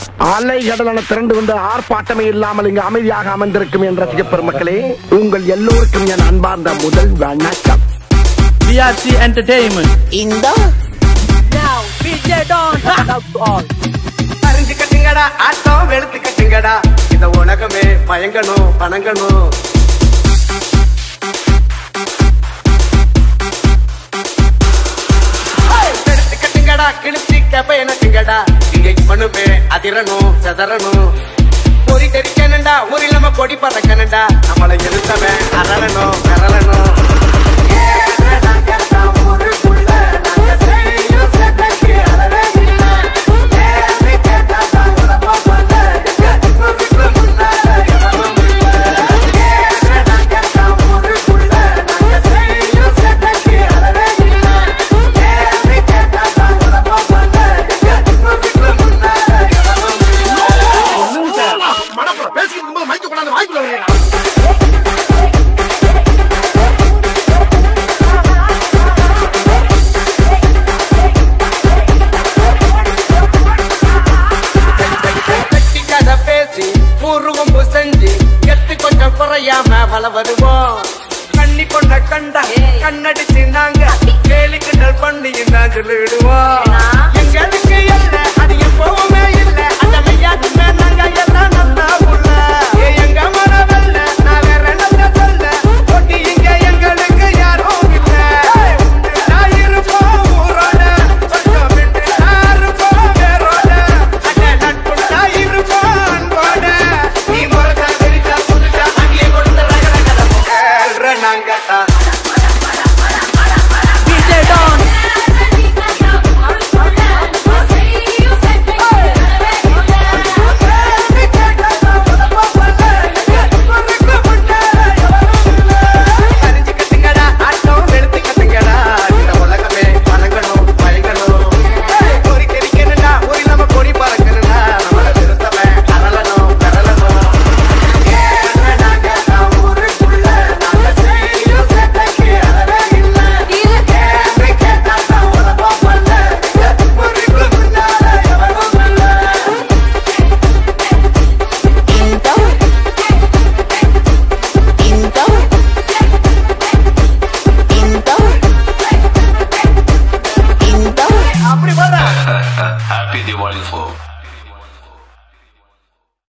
அலை கடலான திரண்டு வந்து ஆர்ப்பாட்டமே இல்லாமல் இங்கு அமைதியாக அமர்ந்திருக்கும் என் ரசிக பெருமக்களே உங்கள் எல்லோருக்கும் என் அன்பார்ந்த முதல் வணக்கம் BRC Entertainment. இந்த அறிஞ்சு கட்டுங்கடா ஆட்டம் வெளுத்து கட்டுங்கடா இந்த உலகமே மயங்கணும் பணங்கணும் வெளுத்து கட்டுங்கடா கிழிச்சி கப்ப எனக்குங்கடா இங்க மனுமே அதிரணும் செதறணும் பொறி தெரிக்கணுண்டா ஊரில் நம்ம கொடி பறக்கணுண்டா நம்மளை எதிர்த்தவன் அரளணும் விரலணும் பேசிட்டு இருக்கும்போது மைக்க கொண்டாந்து வாய்ப்பு கட்டி கதை பேசி பூர்வம்பு செஞ்சு கெட்டு கொஞ்சம் குறையாம வள வருவோம் கண்ணி கொண்ட கண்டா கண்ணடி